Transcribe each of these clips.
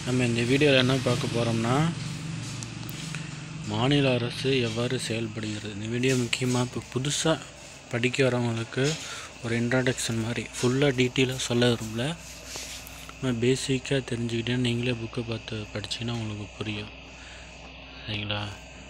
நம்ம இந்த வீடியோவில் என்ன பார்க்க போகிறோம்னா மாநில அரசு எவ்வாறு செயல்படுகிறது இந்த வீடியோ முக்கியமாக இப்போ புதுசாக படிக்க வரவங்களுக்கு ஒரு இன்ட்ரடக்ஷன் மாதிரி ஃபுல்லாக டீட்டெயிலாக சொல்ல விரும்பல நம்ம பேசிக்காக தெரிஞ்சுக்கிட்டே நீங்களே புக்கை பார்த்து படிச்சிங்கன்னா உங்களுக்கு புரியும் சரிங்களா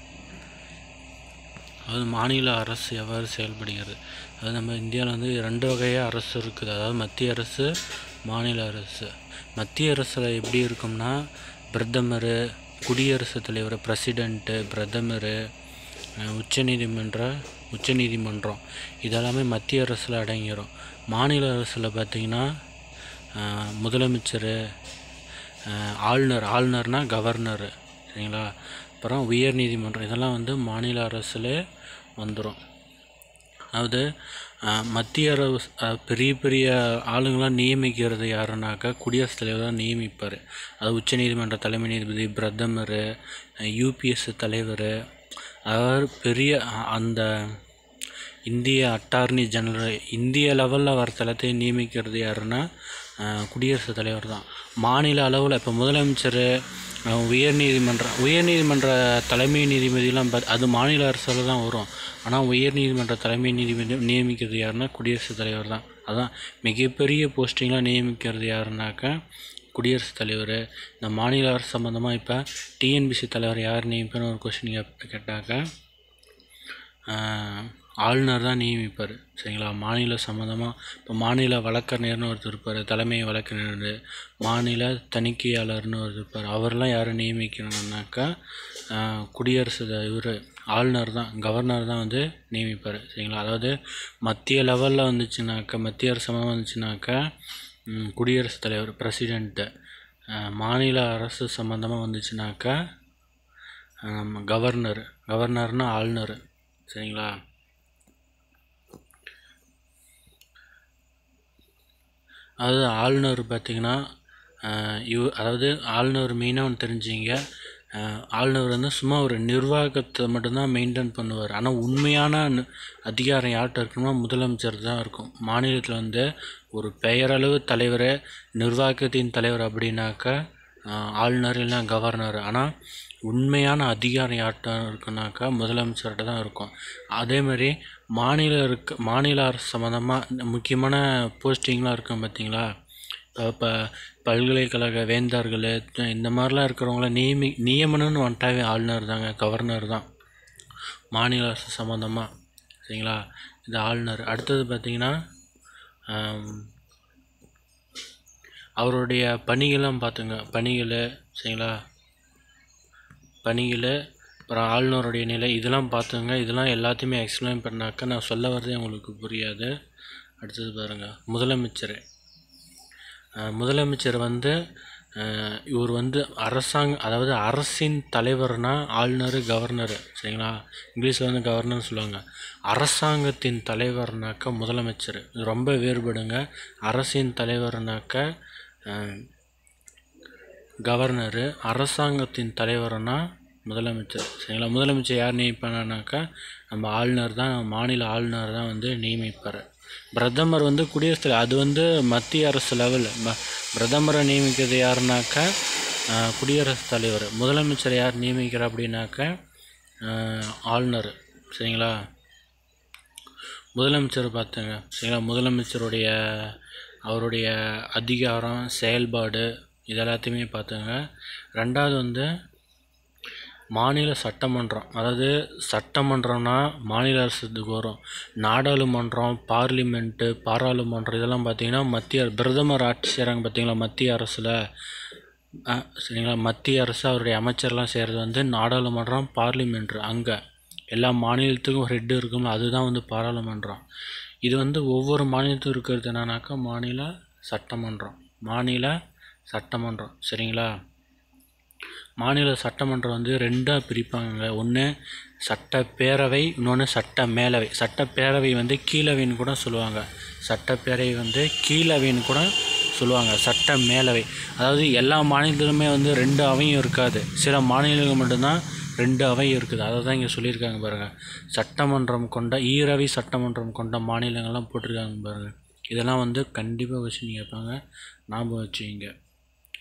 அதாவது மாநில அரசு எவ்வாறு செயல்படுகிறது அதாவது நம்ம இந்தியாவில் வந்து ரெண்டு வகையாக அரசு இருக்குது அதாவது மத்திய அரசு மாநில அரசு மத்திய அரசில் எப்படி இருக்கும்னா பிரதமர் குடியரசுத் தலைவர் பிரசிடெண்ட்டு பிரதமர் உச்சநீதிமன்ற உச்சநீதிமன்றம் இதெல்லாமே மத்திய அரசில் அடங்கிடும் மாநில அரசில் பார்த்திங்கன்னா முதலமைச்சர் ஆளுநர் ஆளுநர்னால் கவர்னர் சரிங்களா அப்புறம் உயர் நீதிமன்றம் இதெல்லாம் வந்து மாநில அரசில் வந்துடும் அதாவது மத்திய அரசு பெரிய பெரிய ஆளுங்களாம் நியமிக்கிறது யாருன்னாக்கா குடியரசுத் தலைவர் தான் நியமிப்பார் அது உச்ச நீதிமன்ற தலைமை நீதிபதி பிரதமர் யூபிஎஸ் தலைவர் அதாவது பெரிய அந்த இந்திய அட்டார்னி ஜெனரல் இந்திய லெவலில் வர தளத்தையும் நியமிக்கிறது யாருன்னா குடியரசுத் தலைவர் தான் மாநில அளவில் இப்போ முதலமைச்சர் உயர்நீதிமன்றம் உயர்நீதிமன்ற தலைமை நீதிபதிலாம் அது மாநில அரசில் தான் வரும் ஆனால் உயர்நீதிமன்ற தலைமை நீதிபதி நியமிக்கிறது யாருன்னா குடியரசுத் தலைவர் தான் அதான் மிகப்பெரிய போஸ்டிங்லாம் நியமிக்கிறது யாருனாக்கா குடியரசுத் தலைவர் இந்த மாநில அரசு சம்மந்தமாக இப்போ டிஎன்பிசி தலைவர் யார் நியமிப்பார்னு ஒரு கொஸ்டின் கேட்டாக்கா ஆளுநர் தான் நியமிப்பார் சரிங்களா மாநில சம்மந்தமாக இப்போ மாநில வழக்கறிஞர்னு ஒருத்தர் இருப்பார் தலைமை வழக்கறிஞர் மாநில தணிக்கையாளர்னு ஒருத்தர் இருப்பார் அவரெல்லாம் யாரை நியமிக்கணும்னாக்கா குடியரசு இவர் ஆளுநர் தான் கவர்னர் தான் வந்து நியமிப்பார் சரிங்களா அதாவது மத்திய லெவலில் வந்துச்சுனாக்கா மத்திய அரசு வந்துச்சுனாக்கா குடியரசுத் தலைவர் பிரசிடெண்ட்டு மாநில அரசு சம்மந்தமாக வந்துச்சுனாக்கா கவர்னர் கவர்னர்னால் ஆளுநர் சரிங்களா அதாவது ஆளுநர் பார்த்திங்கன்னா இவ் அதாவது ஆளுநர் மெயினாக ஒன்று தெரிஞ்சிங்க ஆளுநர் வந்து சும்மா ஒரு நிர்வாகத்தை மட்டும்தான் மெயின்டைன் பண்ணுவார் ஆனால் உண்மையான அதிகாரம் யார்கிட்ட இருக்குன்னா முதலமைச்சர் தான் இருக்கும் மாநிலத்தில் வந்து ஒரு பெயரளவு தலைவர் நிர்வாகத்தின் தலைவர் அப்படின்னாக்கா ஆளுநர் இல்லைனா கவர்னர் ஆனால் உண்மையான அதிகாரம் யார்கிட்ட இருக்குனாக்கா முதலமைச்சர்கிட்ட தான் இருக்கும் அதேமாதிரி மாநில இருக்க மாநில அரசு சம்மந்தமாக முக்கியமான போஸ்டிங்லாம் இருக்கும் பார்த்தீங்களா இப்போ பல்கலைக்கழக வேந்தர்கள் இந்த மாதிரிலாம் இருக்கிறவங்கள நியமி நியமனம்னு வந்துட்டாவே ஆளுநர் தாங்க கவர்னர் தான் மாநில அரசு சம்மந்தமாக சரிங்களா இது ஆளுநர் அடுத்தது பார்த்திங்கன்னா அவருடைய பணிகள்லாம் பார்த்துங்க பணிகள் சரிங்களா பணிகள் அப்புறம் ஆளுநருடைய நிலை இதெல்லாம் பார்த்துங்க இதெல்லாம் எல்லாத்தையுமே எக்ஸ்பிளைன் பண்ணாக்கா நான் சொல்ல வரதே உங்களுக்கு புரியாது அடுத்தது பாருங்கள் முதலமைச்சர் முதலமைச்சர் வந்து இவர் வந்து அரசாங்க அதாவது அரசின் தலைவர்னா ஆளுநர் கவர்னர் சரிங்களா இங்கிலீஷில் வந்து கவர்னர்னு சொல்லுவாங்க அரசாங்கத்தின் தலைவர்னாக்கா முதலமைச்சர் இது ரொம்ப வேறுபடுங்க அரசின் தலைவர்னாக்கா கவர்னரு அரசாங்கத்தின் தலைவர்னா முதலமைச்சர் சரிங்களா முதலமைச்சர் யார் நியமிப்பானாக்கா நம்ம ஆளுநர் தான் மாநில ஆளுநர் தான் வந்து நியமிப்பார் பிரதமர் வந்து குடியரசு தலைவர் அது வந்து மத்திய அரசு லெவல் பிரதமரை நியமிக்கிறது யாருனாக்கா குடியரசுத் தலைவர் முதலமைச்சர் யார் நியமிக்கிறார் அப்படின்னாக்கா ஆளுநர் சரிங்களா முதலமைச்சர் பார்த்துங்க சரிங்களா முதலமைச்சருடைய அவருடைய அதிகாரம் செயல்பாடு இது எல்லாத்தையுமே பார்த்துங்க ரெண்டாவது வந்து மாநில சட்டமன்றம் அதாவது சட்டமன்றம்னா மாநில அரசுக்கு வரும் நாடாளுமன்றம் பார்லிமெண்ட்டு பாராளுமன்றம் இதெல்லாம் பார்த்திங்கன்னா மத்திய பிரதமர் ஆட்சி செய்கிறாங்க பார்த்திங்களா மத்திய அரசில் சரிங்களா மத்திய அரசு அவருடைய அமைச்சர்லாம் செய்கிறது வந்து நாடாளுமன்றம் பார்லிமெண்ட்ரு அங்கே எல்லா மாநிலத்துக்கும் ஹெட்டு இருக்கும் அதுதான் வந்து பாராளுமன்றம் இது வந்து ஒவ்வொரு மாநிலத்துக்கும் இருக்கிறது என்னன்னாக்கா மாநில சட்டமன்றம் மாநில சட்டமன்றம் சரிங்களா மாநில சட்டமன்றம் வந்து ரெண்டாக பிரிப்பாங்க ஒன்று சட்டப்பேரவை இன்னொன்று சட்ட மேலவை சட்டப்பேரவை வந்து கீழவைன்னு கூட சொல்லுவாங்க சட்டப்பேரவை வந்து கீழவைன்னு கூட சொல்லுவாங்க சட்ட மேலவை அதாவது எல்லா மாநிலத்திலுமே வந்து ரெண்டு அவையும் இருக்காது சில மாநிலங்கள் மட்டும்தான் ரெண்டு அவை இருக்குது அதை தான் இங்கே சொல்லியிருக்காங்க பாருங்கள் சட்டமன்றம் கொண்ட ஈரவை சட்டமன்றம் கொண்ட மாநிலங்கள்லாம் போட்டிருக்காங்க பாருங்கள் இதெல்லாம் வந்து கண்டிப்பாக வச்சு நீங்கள் கேட்பாங்க ஞாபகம் வச்சுக்கிங்க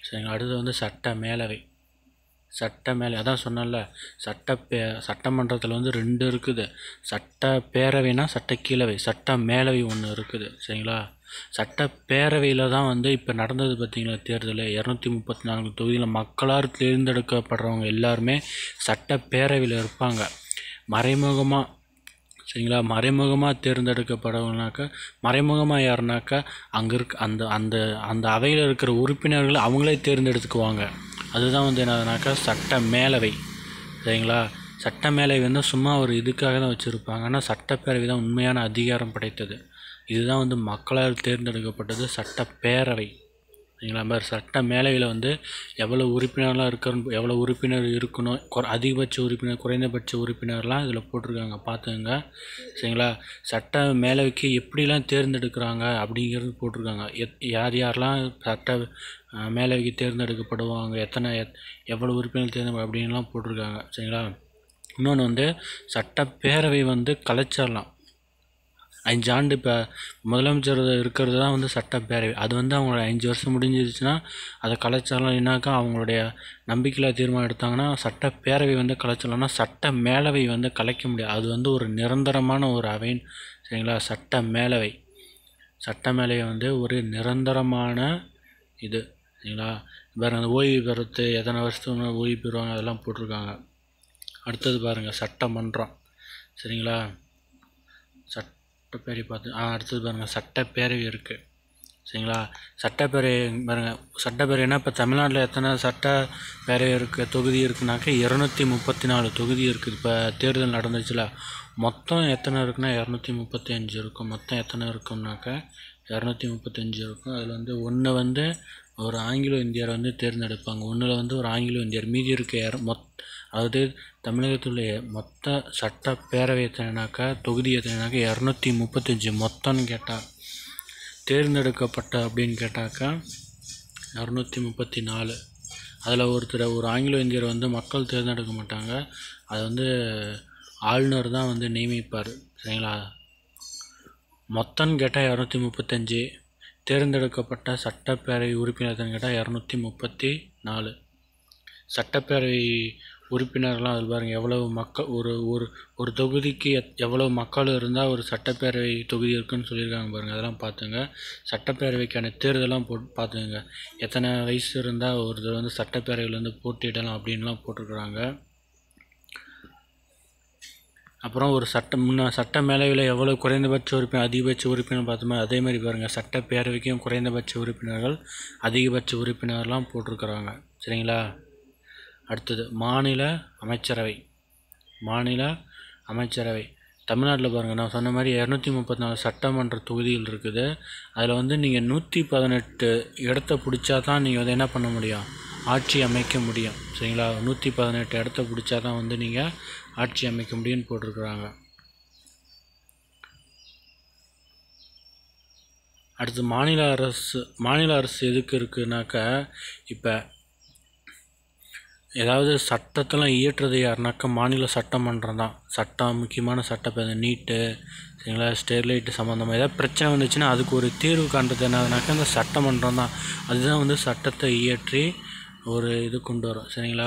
சரிங்களா அடுத்து வந்து சட்ட மேலவை சட்ட மேலே அதான் சொன்னேன்ல சட்ட பே சட்டமன்றத்தில் வந்து ரெண்டு இருக்குது சட்ட பேரவைனா சட்ட கீழவை சட்ட மேலவை ஒன்று இருக்குது சரிங்களா சட்ட பேரவையில் தான் வந்து இப்போ நடந்தது பார்த்தீங்களா தேர்தல் இரநூத்தி முப்பத்தி நான்கு தொகுதியில் மக்களால் தேர்ந்தெடுக்கப்படுறவங்க எல்லாருமே சட்ட பேரவையில் இருப்பாங்க மறைமுகமாக சரிங்களா மறைமுகமாக தேர்ந்தெடுக்கப்படுறவங்கனாக்கா மறைமுகமாக யாருனாக்கா அங்கே இருக்க அந்த அந்த அந்த அவையில் இருக்கிற உறுப்பினர்கள் அவங்களே தேர்ந்தெடுத்துக்குவாங்க அதுதான் வந்து என்னதுனாக்கா சட்ட மேலவை சரிங்களா சட்ட மேலவை வந்து சும்மா ஒரு இதுக்காக தான் வச்சுருப்பாங்க ஆனால் சட்டப்பேரவை தான் உண்மையான அதிகாரம் படைத்தது இதுதான் வந்து மக்களால் தேர்ந்தெடுக்கப்பட்டது சட்டப்பேரவை சரிங்களா மாதிரி சட்ட மேலவையில் வந்து எவ்வளோ உறுப்பினர்லாம் இருக்கணும் எவ்வளோ உறுப்பினர் இருக்கணும் குற அதிகபட்ச உறுப்பினர் குறைந்தபட்ச உறுப்பினர்லாம் இதில் போட்டிருக்காங்க பார்த்துங்க சரிங்களா சட்ட மேலவைக்கு எப்படிலாம் தேர்ந்தெடுக்கிறாங்க அப்படிங்கிறது போட்டிருக்காங்க எத் யார் யாரெல்லாம் சட்ட அஹ், மேலவைக்கு தேர்ந்தெடுக்கப்படுவாங்க எத்தனை எத் எவ்வளோ உறுப்பினர் தேர்ந்தெடு அப்படின்லாம் போட்டிருக்காங்க சரிங்களா இன்னொன்று வந்து சட்டப்பேரவை வந்து கலைச்சிடலாம் அஞ்சு ஆண்டு இப்போ முதலமைச்சர் இருக்கிறது தான் வந்து சட்டப்பேரவை அது வந்து அவங்களோட அஞ்சு வருஷம் முடிஞ்சிருச்சுன்னா அதை கலைச்சாலும் என்னாக்கா அவங்களுடைய நம்பிக்கையில் தீர்மானம் எடுத்தாங்கன்னா சட்டப்பேரவை வந்து கலைச்சிடலாம்னா சட்ட மேலவை வந்து கலைக்க முடியாது அது வந்து ஒரு நிரந்தரமான ஒரு அவைன்னு சரிங்களா சட்ட மேலவை சட்ட மேலவை வந்து ஒரு நிரந்தரமான இது சரிங்களா வேறு அந்த ஓய்வு பெறுறது எத்தனை வருஷத்துக்கு முன்னாடி ஓய்வு பெறுவாங்க அதெல்லாம் போட்டிருக்காங்க அடுத்தது பாருங்கள் சட்டமன்றம் சரிங்களா சட்டப்பேரவை பார்த்து ஆ அடுத்தது பாருங்கள் சட்டப்பேரவை இருக்குது சரிங்களா சட்டப்பேரவை பாருங்கள் சட்டப்பேரவைனா இப்போ தமிழ்நாட்டில் எத்தனை சட்டப்பேரவை இருக்குது தொகுதி இருக்குனாக்கா இரநூத்தி முப்பத்தி நாலு தொகுதி இருக்குது இப்போ தேர்தல் நடந்துச்சுல மொத்தம் எத்தனை இருக்குன்னா இரநூத்தி முப்பத்தி அஞ்சு இருக்கும் மொத்தம் எத்தனை இருக்கும்னாக்கா இரநூத்தி முப்பத்தஞ்சு இருக்கும் அதில் வந்து ஒன்று வந்து ஒரு ஆங்கிலோ இந்தியர் வந்து தேர்ந்தெடுப்பாங்க ஒன்றில் வந்து ஒரு ஆங்கிலோ இந்தியர் மீதி இருக்க இர மொத் அதாவது தமிழகத்தில் மொத்த சட்டப்பேரவை எத்தனைனாக்கா தொகுதி எத்தனைனாக்கா இரநூத்தி முப்பத்தஞ்சு மொத்தம்னு கேட்டால் தேர்ந்தெடுக்கப்பட்ட அப்படின்னு கேட்டாக்கா இரநூத்தி முப்பத்தி நாலு அதில் ஒருத்தர் ஒரு ஆங்கிலோ இந்தியர் வந்து மக்கள் தேர்ந்தெடுக்க மாட்டாங்க அது வந்து ஆளுநர் தான் வந்து நியமிப்பார் சரிங்களா மொத்தம்னு கேட்டால் இரநூத்தி முப்பத்தஞ்சு தேர்ந்தெடுக்கப்பட்ட சட்டப்பேரவை உறுப்பினர்னு கேட்டால் இரநூத்தி முப்பத்தி நாலு சட்டப்பேரவை உறுப்பினர்லாம் அதில் பாருங்கள் எவ்வளவு மக்கள் ஒரு ஒரு ஒரு தொகுதிக்கு எத் எவ்வளோ மக்கள் இருந்தால் ஒரு சட்டப்பேரவை தொகுதி இருக்குன்னு சொல்லியிருக்காங்க பாருங்கள் அதெல்லாம் பார்த்துங்க சட்டப்பேரவைக்கான தேர்தலாம் போட்டு பார்த்துங்க எத்தனை வயசு இருந்தால் ஒருத்தர் வந்து சட்டப்பேரவையில் வந்து போட்டியிடலாம் அப்படின்லாம் போட்டிருக்கிறாங்க அப்புறம் ஒரு சட்ட முன்ன சட்ட மேலவையில் எவ்வளோ குறைந்தபட்ச உறுப்பினர் அதிகபட்ச உறுப்பினர் பார்த்தோமோ அதே மாதிரி பாருங்கள் சட்டப்பேரவைக்கும் குறைந்தபட்ச உறுப்பினர்கள் அதிகபட்ச உறுப்பினர்லாம் போட்டிருக்கிறாங்க சரிங்களா அடுத்தது மாநில அமைச்சரவை மாநில அமைச்சரவை தமிழ்நாட்டில் பாருங்கள் நான் சொன்ன மாதிரி இரநூத்தி முப்பத்தி நாலு சட்டமன்ற தொகுதிகள் இருக்குது அதில் வந்து நீங்கள் நூற்றி பதினெட்டு இடத்த பிடிச்சா தான் நீங்கள் வந்து என்ன பண்ண முடியும் ஆட்சி அமைக்க முடியும் சரிங்களா நூற்றி பதினெட்டு இடத்த பிடிச்சா தான் வந்து நீங்கள் ஆட்சி அமைக்க முடியும்னு போட்டிருக்கிறாங்க அடுத்து மாநில அரசு மாநில அரசு எதுக்கு இருக்குனாக்கா இப்போ ஏதாவது சட்டத்தெல்லாம் இயற்றுறது யாருனாக்கா மாநில சட்டமன்றம் தான் சட்டம் முக்கியமான சட்டம் இந்த நீட்டு சரிங்களா ஸ்டெர்லைட்டு சம்மந்தமாக ஏதாவது பிரச்சனை வந்துச்சுன்னா அதுக்கு ஒரு தீர்வு காண்றது என்னதுனாக்கா இந்த சட்டமன்றம் தான் அதுதான் வந்து சட்டத்தை இயற்றி ஒரு இது கொண்டு வரும் சரிங்களா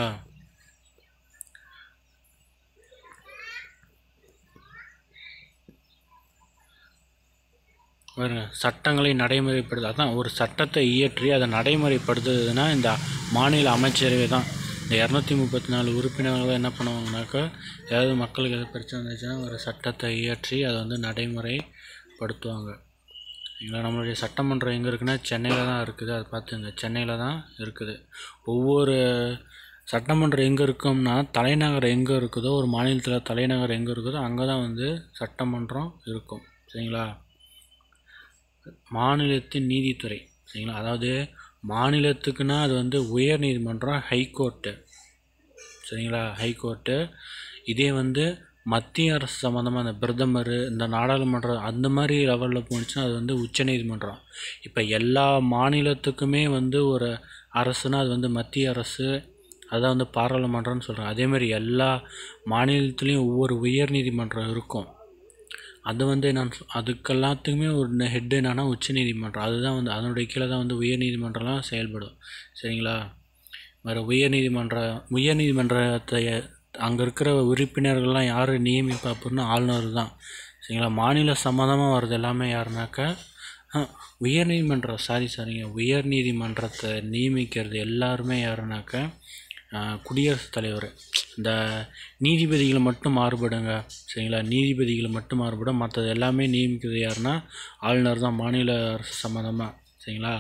பாருங்க சட்டங்களை நடைமுறைப்படுத்து அதான் ஒரு சட்டத்தை இயற்றி அதை நடைமுறைப்படுத்துறதுன்னா இந்த மாநில அமைச்சரவை தான் இந்த இரநூத்தி முப்பத்தி நாலு உறுப்பினர்கள் என்ன பண்ணுவாங்கனாக்கா ஏதாவது மக்களுக்கு எதாவது பிரச்சனை இருந்துச்சுன்னா ஒரு சட்டத்தை இயற்றி அதை வந்து நடைமுறைப்படுத்துவாங்க சரிங்களா நம்மளுடைய சட்டமன்றம் எங்கே இருக்குன்னா சென்னையில் தான் இருக்குது அதை பார்த்துங்க சென்னையில் தான் இருக்குது ஒவ்வொரு சட்டமன்றம் எங்கே இருக்கும்னா தலைநகர் எங்கே இருக்குதோ ஒரு மாநிலத்தில் தலைநகர் எங்கே இருக்குதோ அங்கே தான் வந்து சட்டமன்றம் இருக்கும் சரிங்களா மாநிலத்தின் நீதித்துறை சரிங்களா அதாவது மாநிலத்துக்குன்னா அது வந்து உயர் நீதிமன்றம் ஹைகோர்ட்டு சரிங்களா ஹைகோர்ட்டு இதே வந்து மத்திய அரசு சம்மந்தமாக அந்த பிரதமர் இந்த நாடாளுமன்றம் அந்த மாதிரி லெவலில் போணுச்சுன்னா அது வந்து உச்சநீதிமன்றம் இப்போ எல்லா மாநிலத்துக்குமே வந்து ஒரு அரசுனா அது வந்து மத்திய அரசு அதான் வந்து பாராளுமன்றம்னு சொல்கிறாங்க அதேமாதிரி எல்லா மாநிலத்துலேயும் ஒவ்வொரு உயர் நீதிமன்றம் இருக்கும் அது வந்து என்னன்னு சொ- அதுக்கு எல்லாத்துக்குமே ஒரு ஹெட் என்னன்னா உச்சநீதிமன்றம் அதுதான் வந்து அதனுடைய கீழே தான் வந்து உயர் நீதிமன்றம்லாம் செயல்படும் சரிங்களா வேறு உயர்நீதிமன்ற உயர்நீதிமன்றத்தை அங்கே இருக்கிற உறுப்பினர்கள்லாம் யார் நியமிப்பா அப்படின்னா ஆளுநர் தான் சரிங்களா மாநில சம்மந்தமாக வர்றது எல்லாமே யாருனாக்கா அஹ், உயர்நீதிமன்றம் சாரி சாரிங்க உயர்நீதிமன்றத்தை நியமிக்கிறது எல்லாருமே யாருனாக்கா அஹ், குடியரசுத் தலைவர் இந்த நீதிபதிகள் மட்டும் மாறுபடுங்க சரிங்களா நீதிபதிகள் மட்டும் மாறுபடும் மற்றது எல்லாமே நியமிக்கிறது யாருன்னா ஆளுநர் தான் மாநில அரசு சம்மந்தமாக சரிங்களா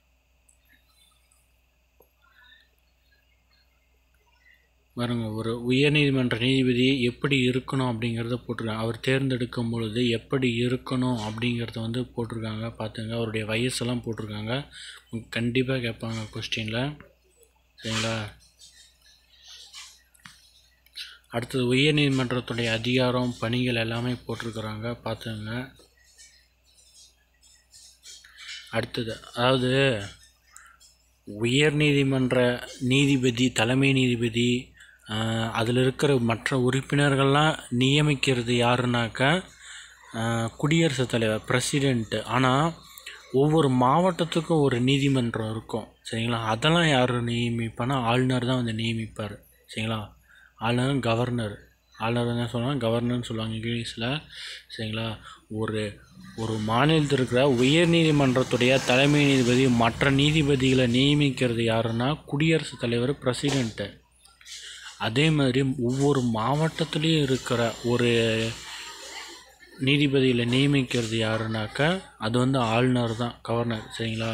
பாருங்க ஒரு உயர்நீதிமன்ற நீதிபதி எப்படி இருக்கணும் அப்படிங்கிறத போட்டிருக்காங்க அவர் தேர்ந்தெடுக்கும் பொழுது எப்படி இருக்கணும் அப்படிங்கிறத வந்து போட்டிருக்காங்க பார்த்துங்க அவருடைய வயசெல்லாம் போட்டிருக்காங்க கண்டிப்பாக கேட்பாங்க கொஸ்டினில் சரிங்களா அடுத்தது உயர்நீதிமன்றத்துடைய அதிகாரம் பணிகள் எல்லாமே போட்டிருக்கிறாங்க பார்த்துங்க அடுத்தது அதாவது உயர்நீதிமன்ற நீதிபதி தலைமை நீதிபதி அதில் இருக்கிற மற்ற உறுப்பினர்கள்லாம் நியமிக்கிறது யாருனாக்கா ஆஹ், குடியரசுத் தலைவர் பிரசிடெண்ட்டு ஆனால் ஒவ்வொரு மாவட்டத்துக்கும் ஒரு நீதிமன்றம் இருக்கும் சரிங்களா அதெல்லாம் யார் நியமிப்பானா ஆளுநர் தான் வந்து நியமிப்பார் சரிங்களா ஆளுநர் கவர்னர் ஆளுநர் என்ன சொல்லுவாங்க கவர்னர்னு சொல்லுவாங்க இங்கிலீஷில் சரிங்களா ஒரு ஒரு மாநிலத்தில் இருக்கிற உயர் நீதிமன்றத்துடைய தலைமை நீதிபதி மற்ற நீதிபதிகளை நியமிக்கிறது யாருன்னா குடியரசுத் தலைவர் பிரசிடெண்ட்டு அதே மாதிரி ஒவ்வொரு மாவட்டத்துலேயும் இருக்கிற ஒரு நீதிபதிகளை நியமிக்கிறது யாருனாக்கா அது வந்து ஆளுநர் தான் கவர்னர் சரிங்களா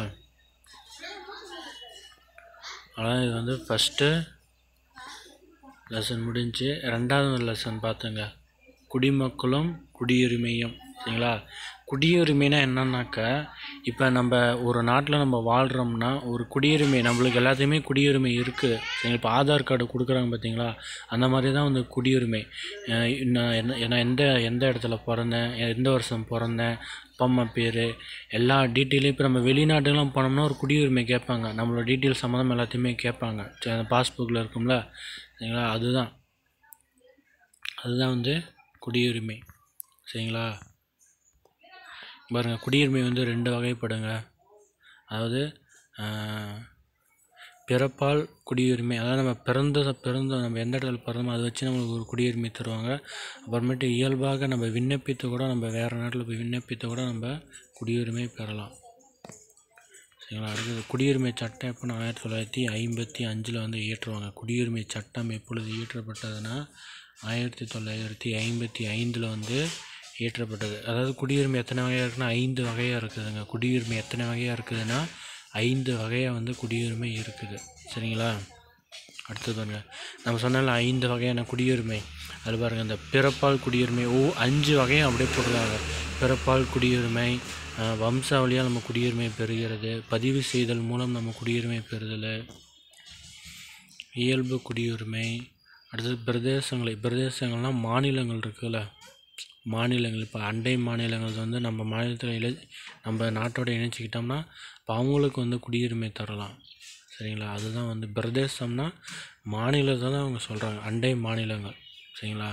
அதான் இது வந்து ஃபஸ்ட்டு லெசன் முடிஞ்சு ரெண்டாவது லெசன் பார்த்துங்க குடிமக்களும் குடியுரிமையும் சரிங்களா குடியுரிமைனா என்னன்னாக்கா இப்போ நம்ம ஒரு நாட்டில் நம்ம வாழ்கிறோம்னா ஒரு குடியுரிமை நம்மளுக்கு எல்லாத்தையுமே குடியுரிமை இருக்குது சரிங்களா இப்போ ஆதார் கார்டு கொடுக்குறாங்க பார்த்தீங்களா அந்த மாதிரி தான் வந்து குடியுரிமை அஹ் நான் என்ன நான் எந்த எந்த இடத்துல பிறந்தேன் எந்த வருஷம் பிறந்தேன் அப்பா அம்மா பேர் எல்லா டீட்டெயிலும் இப்போ நம்ம வெளிநாட்டுக்கெலாம் போனோம்னா ஒரு குடியுரிமை கேட்பாங்க நம்மளோட டீட்டெயில் சம்மந்தம் எல்லாத்தையுமே கேட்பாங்க சரி அந்த பாஸ்புக்கில் இருக்கும்ல சரிங்களா அதுதான் அதுதான் வந்து குடியுரிமை சரிங்களா பாருங்கள் குடியுரிமை வந்து ரெண்டு வகைப்படுங்க அதாவது ஆஹ், பிறப்பால் குடியுரிமை அதாவது நம்ம பிறந்த பிறந்த நம்ம எந்த இடத்துல பிறந்தோமோ அதை வச்சு நம்மளுக்கு ஒரு குடியுரிமை தருவாங்க அப்புறமேட்டு இயல்பாக நம்ம விண்ணப்பித்து கூட நம்ம வேறு நாட்டில் போய் விண்ணப்பித்து கூட நம்ம குடியுரிமை பெறலாம் சரிங்களா அடுத்தது குடியுரிமை சட்டம் எப்போனா ஆயிரத்தி தொள்ளாயிரத்தி ஐம்பத்தி அஞ்சில் வந்து இயற்றுவாங்க குடியுரிமை சட்டம் எப்பொழுது இயற்றப்பட்டதுன்னா ஆயிரத்தி தொள்ளாயிரத்தி ஐம்பத்தி ஐந்தில் வந்து இயற்றப்பட்டது அதாவது குடியுரிமை எத்தனை வகையாக இருக்குன்னா ஐந்து வகையாக இருக்குதுங்க குடியுரிமை எத்தனை வகையாக இருக்குதுன்னா ஐந்து வகையாக வந்து குடியுரிமை இருக்குது சரிங்களா அடுத்தது பாருங்க நம்ம சொன்னால ஐந்து வகையான குடியுரிமை அது பாருங்கள் இந்த பிறப்பால் குடியுரிமை ஓ அஞ்சு வகையும் அப்படியே போட்டுருக்காங்க பிறப்பால் குடியுரிமை அஹ், வம்சாவளியால் நம்ம குடியுரிமை பெறுகிறது பதிவு செய்தல் மூலம் நம்ம குடியுரிமை பெறுதல் இயல்பு குடியுரிமை அடுத்தது பிரதேசங்களை பிரதேசங்கள்னால் மாநிலங்கள் இருக்குல்ல மாநிலங்கள் இப்போ அண்டை மாநிலங்கள் வந்து நம்ம மாநிலத்தில் இழை நம்ம நாட்டோட இணைச்சிக்கிட்டோம்னா இப்போ அவங்களுக்கு வந்து குடியுரிமை தரலாம் சரிங்களா அதுதான் வந்து பிரதேசம்னா மாநிலத்தை தான் அவங்க சொல்கிறாங்க அண்டை மாநிலங்கள் சரிங்களா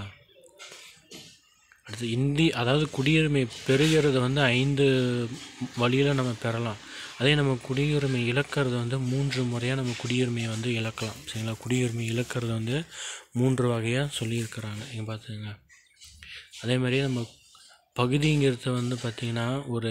அடுத்து இந்தி அதாவது குடியுரிமை பெறுகிறது வந்து ஐந்து வழியில் நம்ம பெறலாம் அதே நம்ம குடியுரிமை இழக்கிறது வந்து மூன்று முறையாக நம்ம குடியுரிமையை வந்து இழக்கலாம் சரிங்களா குடியுரிமை இழக்கிறது வந்து மூன்று வகையாக சொல்லியிருக்கிறாங்க இங்கே பார்த்துங்க அதே மாதிரி நம்ம பகுதிங்கிறது வந்து பார்த்திங்கன்னா ஒரு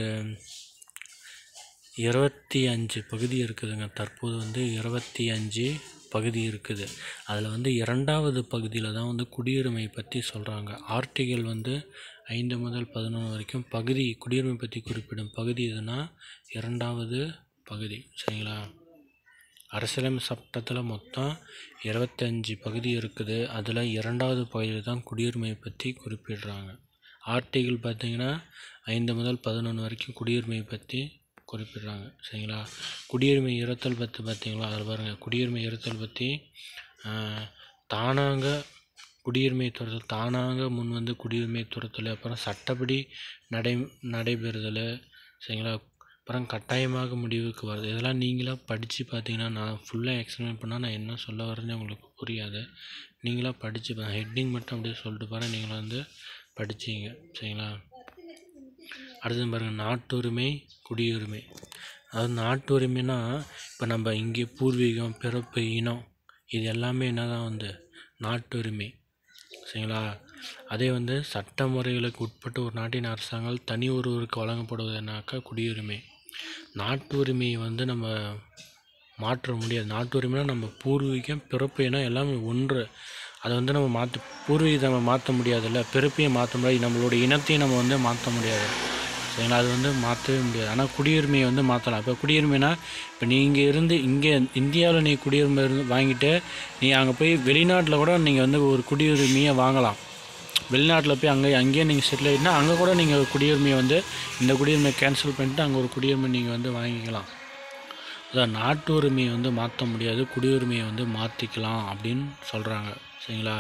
இருபத்தி அஞ்சு பகுதி இருக்குதுங்க தற்போது வந்து இருபத்தி அஞ்சு பகுதி இருக்குது அதில் வந்து இரண்டாவது பகுதியில் தான் வந்து குடியுரிமை பற்றி சொல்கிறாங்க ஆர்டிகல் வந்து ஐந்து முதல் பதினொன்று வரைக்கும் பகுதி குடியுரிமை பற்றி குறிப்பிடும் பகுதி எதுனா இரண்டாவது பகுதி சரிங்களா அரசியலமைப்பு சட்டத்தில் மொத்தம் இருபத்தஞ்சி பகுதி இருக்குது அதில் இரண்டாவது பகுதியில் தான் குடியுரிமை பற்றி குறிப்பிடுறாங்க ஆர்டிகிள் பார்த்தீங்கன்னா ஐந்து முதல் பதினொன்று வரைக்கும் குடியுரிமை பற்றி குறிப்பிடுறாங்க சரிங்களா குடியுரிமை இருத்தல் பற்றி பார்த்தீங்களா அதில் பாருங்கள் குடியுரிமை இருத்தல் பற்றி தானாக குடியுரிமை துறத்தல் தானாக முன் வந்து குடியுரிமை துறத்தல் அப்புறம் சட்டப்படி நடை நடைபெறுதல் சரிங்களா அப்புறம் கட்டாயமாக முடிவுக்கு வருது இதெல்லாம் நீங்களாக படித்து பார்த்தீங்கன்னா நான் ஃபுல்லாக எக்ஸ்பிளைன் பண்ணால் நான் என்ன சொல்ல வரேன்னு உங்களுக்கு புரியாது நீங்களாக படித்து ஹெட்டிங் மட்டும் அப்படியே சொல்லிட்டு பாருங்கள் நீங்களும் வந்து படிச்சிங்க சரிங்களா அடுத்தது பாருங்கள் நாட்டுரிமை குடியுரிமை அதாவது நாட்டு உரிமைனா இப்போ நம்ம இங்கே பூர்வீகம் பிறப்பு இனம் இது எல்லாமே என்ன தான் வந்து நாட்டு உரிமை சரிங்களா அதே வந்து சட்ட முறைகளுக்கு உட்பட்டு ஒரு நாட்டின் அரசாங்கம் தனி ஒருவருக்கு வழங்கப்படுவதுனாக்கா குடியுரிமை நாட்டு உரிமையை வந்து நம்ம மாற்ற முடியாது நாட்டு உரிமைனா நம்ம பூர்வீகம் பிறப்பு இனம் எல்லாமே ஒன்று அதை வந்து நம்ம மாற்ற பூர்வீகத்தை நம்ம மாற்ற முடியாதுல்ல பிறப்பையும் மாற்ற முடியாது நம்மளோட இனத்தையும் நம்ம வந்து மாற்ற முடியாது சரிங்களா அது வந்து மாற்றவே முடியாது ஆனால் குடியுரிமையை வந்து மாற்றலாம் இப்போ குடியுரிமைனா இப்போ நீங்கள் இருந்து இங்கே இந்தியாவில் நீ குடியுரிமை இருந்து வாங்கிட்டு நீ அங்கே போய் வெளிநாட்டில் கூட நீங்கள் வந்து ஒரு குடியுரிமையை வாங்கலாம் வெளிநாட்டில் போய் அங்கே அங்கேயே நீங்கள் செட்டில் ஆகிட்டுனா அங்கே கூட நீங்கள் குடியுரிமையை வந்து இந்த குடியுரிமையை கேன்சல் பண்ணிட்டு அங்கே ஒரு குடியுரிமை நீங்கள் வந்து வாங்கிக்கலாம் அதான் நாட்டு உரிமையை வந்து மாற்ற முடியாது குடியுரிமையை வந்து மாற்றிக்கலாம் அப்படின்னு சொல்கிறாங்க சரிங்களா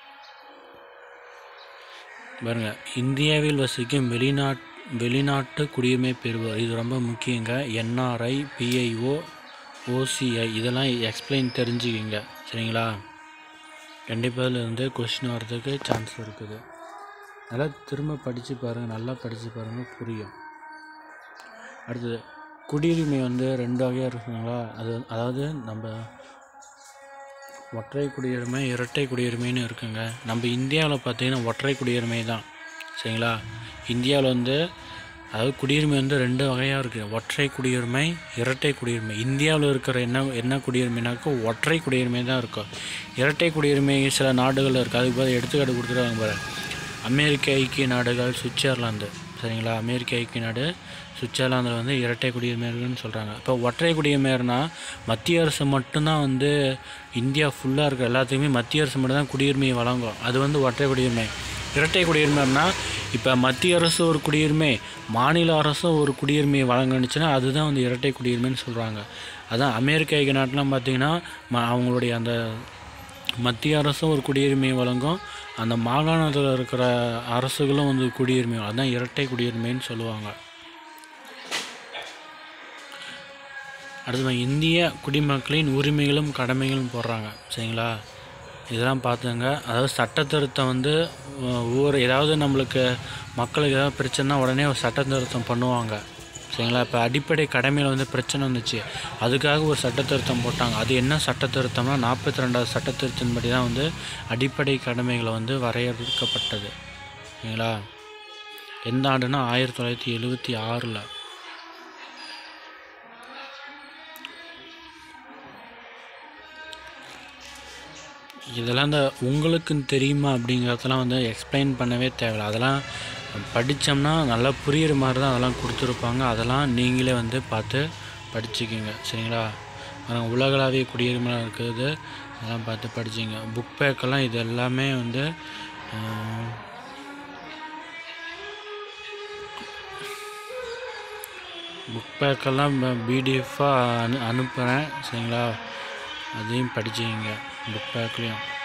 பாருங்க இந்தியாவில் வசிக்கும் வெளிநாட் வெளிநாட்டு குடியுரிமை பெறுவோர் இது ரொம்ப முக்கியங்க என்ஆர்ஐ பிஐஓ ஓசிஐ இதெல்லாம் எக்ஸ்பிளைன் தெரிஞ்சுக்கிங்க சரிங்களா கண்டிப்பாக இதில் வந்து கொஷின் வர்றதுக்கு சான்ஸ் இருக்குது நல்லா திரும்ப படித்து பாருங்கள் நல்லா படித்து பாருங்கள் புரியும் அடுத்தது குடியுரிமை வந்து ரெண்டு வகையாக இருக்குங்களா அது அதாவது நம்ம ஒற்றை குடியுரிமை இரட்டை குடியுரிமைன்னு இருக்குங்க நம்ம இந்தியாவில் பார்த்தீங்கன்னா ஒற்றை குடியுரிமை தான் சரிங்களா இந்தியாவில் வந்து அதாவது குடியுரிமை வந்து ரெண்டு வகையாக இருக்குது ஒற்றை குடியுரிமை இரட்டை குடியுரிமை இந்தியாவில் இருக்கிற என்ன என்ன குடியுரிமைனாக்கா ஒற்றை குடியுரிமை தான் இருக்கும் இரட்டை குடியுரிமை சில நாடுகளில் இருக்குது அதுக்கு பதில் எடுத்துக்காட்டு கொடுத்துருவாங்க பாரு அமெரிக்க ஐக்கிய நாடுகள் சுவிட்சர்லாந்து சரிங்களா அமெரிக்க ஐக்கிய நாடு சுவிட்சர்லாந்தில் வந்து இரட்டை குடியுரிமை இருக்குன்னு சொல்கிறாங்க இப்போ ஒற்றை குடியுரிமைனா மத்திய அரசு மட்டும்தான் வந்து இந்தியா ஃபுல்லாக இருக்க எல்லாத்துக்குமே மத்திய அரசு மட்டும் தான் குடியுரிமையை வழங்கும் அது வந்து ஒற்றை குடியுரிமை இரட்டை குடியுரிமைனா இப்போ மத்திய அரசு ஒரு குடியுரிமை மாநில அரசும் ஒரு குடியுரிமையை வழங்குனுச்சுன்னா அதுதான் வந்து இரட்டை குடியுரிமைன்னு சொல்கிறாங்க அதான் அமெரிக்க ஐக்கிய நாட்டெலாம் பார்த்திங்கன்னா ம- அவங்களுடைய அந்த மத்திய அரசும் ஒரு குடியுரிமையை வழங்கும் அந்த மாகாணத்தில் இருக்கிற அரசுகளும் வந்து குடியுரிமை அதுதான் இரட்டை குடியுரிமைன்னு சொல்லுவாங்க அடுத்து இந்திய குடிமக்களின் உரிமைகளும் கடமைகளும் போடுறாங்க சரிங்களா இதெல்லாம் பார்த்துங்க அதாவது சட்ட திருத்தம் வந்து அஹ், ஒவ்வொரு ஏதாவது நம்மளுக்கு மக்களுக்கு ஏதாவது பிரச்சனைனா உடனே ஒரு சட்ட திருத்தம் பண்ணுவாங்க சரிங்களா இப்போ அடிப்படை கடமையில் வந்து பிரச்சனை வந்துச்சு அதுக்காக ஒரு சட்ட திருத்தம் போட்டாங்க அது என்ன சட்ட திருத்தம்னா நாற்பத்தி ரெண்டாவது சட்ட திருத்தத்தின்படி தான் வந்து அடிப்படை கடமைகளை வந்து வரையறுக்கப்பட்டது சரிங்களா எந்த ஆண்டுனா ஆயிரத்தி தொள்ளாயிரத்தி எழுபத்தி ஆறில் இதெல்லாம் இந்த உங்களுக்குன்னு தெரியுமா அப்படிங்கிறதெல்லாம் வந்து எக்ஸ்பிளைன் பண்ணவே தேவையில்ல அதெல்லாம் படித்தோம்னா நல்லா புரியிற மாதிரி தான் அதெல்லாம் கொடுத்துருப்பாங்க அதெல்லாம் நீங்களே வந்து பார்த்து படிச்சுக்கிங்க சரிங்களா அஹ் உலகளாவிய குடியுரிமை இருக்குது அதெல்லாம் பார்த்து படிச்சிங்க புக் பேக்கெல்லாம் இது எல்லாமே வந்து அஹ், புக் பேக்கெல்லாம் பிடிஎஃபாக அனு அனுப்புகிறேன் சரிங்களா அதையும் படிச்சுக்கிங்க புக் பேக்லேயும்